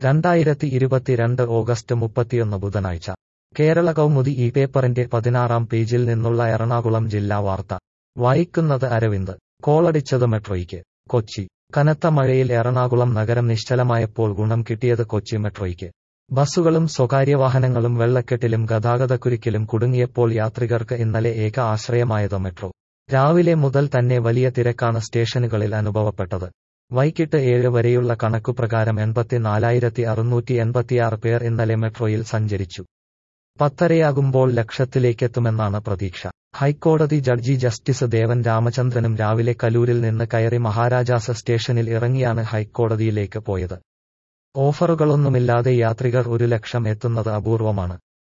രണ്ടായിരത്തി ഇരുപത്തിരണ്ട് ഓഗസ്റ്റ് മുപ്പത്തിയൊന്ന് ബുധനാഴ്ച കേരള കൗമുദി ഈ പേപ്പറിന്റെ പതിനാറാം പേജിൽ നിന്നുള്ള എറണാകുളം ജില്ലാ വാർത്ത വായിക്കുന്നത് അരവിന്ദ് കോളടിച്ചത് മെട്രോയ്ക്ക് കൊച്ചി കനത്ത മഴയിൽ എറണാകുളം നഗരം നിശ്ചലമായപ്പോൾ ഗുണം കിട്ടിയത് കൊച്ചി മെട്രോയ്ക്ക് ബസ്സുകളും സ്വകാര്യ വാഹനങ്ങളും വെള്ളക്കെട്ടിലും ഗതാഗതക്കുരുക്കിലും കുടുങ്ങിയപ്പോൾ യാത്രികർക്ക് ഇന്നലെ ഏക ആശ്രയമായത് മെട്രോ രാവിലെ മുതൽ തന്നെ വലിയ തിരക്കാണ് സ്റ്റേഷനുകളിൽ അനുഭവപ്പെട്ടത് വൈകിട്ട് ഏഴ് വരെയുള്ള കണക്കുപ്രകാരം എൺപത്തിനാലായിരത്തി അറുന്നൂറ്റി എൺപത്തിയാറ് പേർ ഇന്നലെ മെട്രോയിൽ സഞ്ചരിച്ചു പത്തരയാകുമ്പോൾ ലക്ഷത്തിലേക്കെത്തുമെന്നാണ് പ്രതീക്ഷ ഹൈക്കോടതി ജഡ്ജി ജസ്റ്റിസ് ദേവൻ രാമചന്ദ്രനും രാവിലെ കലൂരിൽ നിന്ന് കയറി മഹാരാജാസ് സ്റ്റേഷനിൽ ഇറങ്ങിയാണ് ഹൈക്കോടതിയിലേക്ക് പോയത് ഓഫറുകളൊന്നുമില്ലാതെ യാത്രികർ ഒരു ലക്ഷം എത്തുന്നത് അപൂർവമാണ്